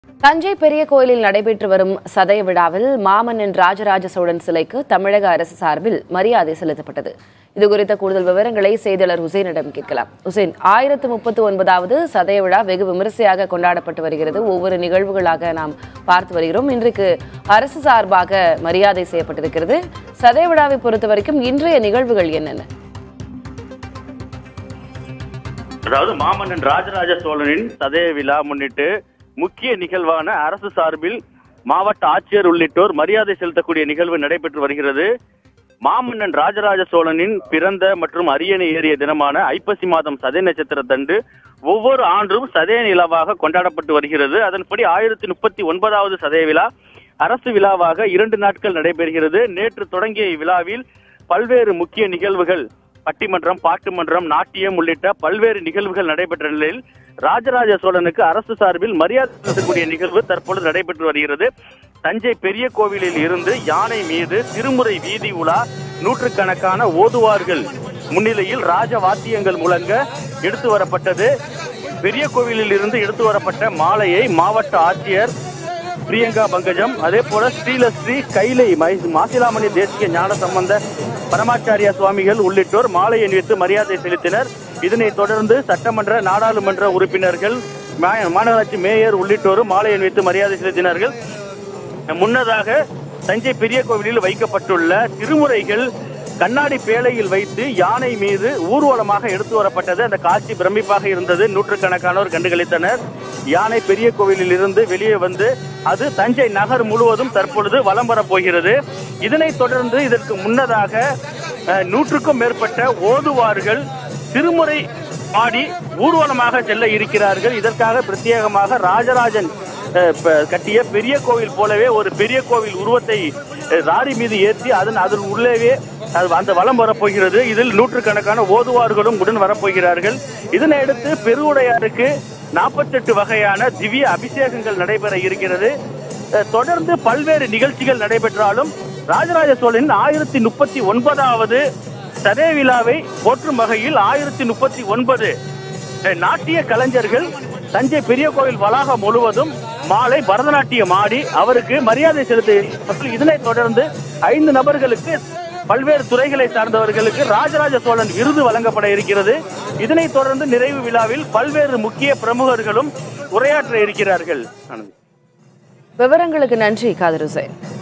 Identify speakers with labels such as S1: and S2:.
S1: தஞ்சை பெரிய கோயிலில் நடைபெற்று வரும் சதய விழாவில் மாமன்னன் ராஜராஜ சோழன் சிலைக்கு தமிழக அரசு சார்பில் மரியாதை செலுத்தப்பட்டது இது குறித்த கூடுதல் விவரங்களை செய்தியாளர் ஹுசைனிடம் கேட்கலாம் ஹுசைன் ஆயிரத்து முப்பத்து ஒன்பதாவது சதய விழா வெகு விமரிசையாக கொண்டாடப்பட்டு வருகிறது ஒவ்வொரு நிகழ்வுகளாக நாம் பார்த்து வருகிறோம் இன்றைக்கு அரசு சார்பாக மரியாதை செய்யப்பட்டிருக்கிறது சதய விழாவை பொறுத்த வரைக்கும் இன்றைய நிகழ்வுகள் என்னென்ன
S2: அதாவது மாமன்னன் ராஜராஜ சோழனின் சதய விழா முன்னிட்டு முக்கிய நிகழ்வான அரசு சார்பில் மாவட்ட ஆட்சியர் உள்ளிட்டோர் மரியாதை செலுத்தக்கூடிய நிகழ்வு நடைபெற்று வருகிறது மாமன்னன் ராஜராஜ சோழனின் பிறந்த மற்றும் அரியணை ஏறிய தினமான ஐப்பசி மாதம் சதய நட்சத்திரத்தன்று ஒவ்வொரு ஆண்டும் சதய நிலவாக கொண்டாடப்பட்டு வருகிறது அதன்படி ஆயிரத்தி முப்பத்தி ஒன்பதாவது சதய விழா அரசு விழாவாக இரண்டு நாட்கள் நடைபெறுகிறது நேற்று தொடங்கிய இவ்விழாவில் பல்வேறு முக்கிய நிகழ்வுகள் பட்டிமன்றம் பாட்டுமன்றம் நாட்டியம் உள்ளிட்ட பல்வேறு நிகழ்வுகள் நடைபெற்ற நிலையில் ராஜராஜ சோழனுக்கு அரசு சார்பில் மரியாதை செலுத்தக்கூடிய நிகழ்வு தற்பொழுது நடைபெற்று வருகிறது தஞ்சை பெரிய கோவிலில் இருந்து யானை மீது திருமுறை வீதி உலா நூற்றுக்கணக்கான ஓதுவார்கள் முன்னிலையில் ராஜ வாத்தியங்கள் முழங்க எடுத்து வரப்பட்டது பெரிய கோவிலில் இருந்து எடுத்து வரப்பட்ட மாலையை மாவட்ட ஆட்சியர் பிரியங்கா பங்கஜம் அதே போல ஸ்ரீலஸ்ரீ கைலை மை- மாசிலாமணி தேசிய ஞான சம்பந்த பரமாச்சாரியா சுவாமிகள் உள்ளிட்டோர் மாலை அணிவித்து மரியாதை செலுத்தினர் இதனைத் தொடர்ந்து சட்டமன்ற நாடாளுமன்ற உறுப்பினர்கள் மா- மாநகராட்சி மேயர் உள்ளிட்டோரும் மாலை அணிவித்து மரியாதை செலுத்தினார்கள் முன்னதாக தஞ்சை பெரிய கோவிலில் வைக்கப்பட்டுள்ள திருமுறைகள் கண்ணாடி பேழையில் வைத்து யானை மீது ஊர்வலமாக எடுத்து வரப்பட்டது அந்த காட்சி பிரமிப்பாக இருந்தது நூற்றுக்கணக்கானோர் கண்டுகளித்தனர் யானை பெரிய கோவிலில் இருந்து வெளியே வந்து அது தஞ்சை நகர் முழுவதும் தற்பொழுது வலம் வரப் போகிறது இதனைத் தொடர்ந்து இதற்கு முன்னதாக அஹ், நூற்றுக்கும் மேற்பட்ட ஓதுவார்கள் திருமுறை பாடி ஊர்வலமாக செல்ல இருக்கிறார்கள் இதற்காக பிரத்யேகமாக ராஜராஜன் அஹ், ப- கட்டிய பெரிய கோவில் போலவே ஒரு பெரிய கோவில் உருவத்தை அஹ், லாரி மீது ஏற்றி அதன் அதன் உள்ளேவே அது அந்த வலம் வரப்போகிறது இதில் நூற்றுக்கணக்கான ஓதுவார்களும் உடன் வரப்போகிறார்கள் இதனையடுத்து பெருவுடையாருக்கு நாற்பத்தெட்டு வகையான திவ்ய அபிஷேகங்கள் நடைபெற இருக்கிறது அஹ், தொடர்ந்து பல்வேறு நிகழ்ச்சிகள் நடைபெற்றாலும் ராஜராஜ சோழனின் ஆயிரத்தி முப்பத்தி ஒன்பதாவது சதய விழாவை போற்றும் வகையில் ஆயிரத்தி முப்பத்தி ஒன்பது நாட்டிய கலைஞர்கள் தஞ்சை பெரிய கோவில் வளாகம் முழுவதும் மாலை பரதநாட்டியம் ஆடி அவருக்கு மரியாதை செலுத்த இதனைத் தொடர்ந்து ஐந்து நபர்களுக்கு பல்வேறு துறைகளை சார்ந்தவர்களுக்கு ராஜராஜ சோழன் விருது வழங்கப்பட இருக்கிறது இதனைத் தொடர்ந்து நிறைவு விழாவில் பல்வேறு முக்கிய பிரமுகர்களும் உரையாற்ற இருக்கிறார்கள் ஆனந்தி
S1: விவரங்களுக்கு நன்றி காதர் ஹுசைன்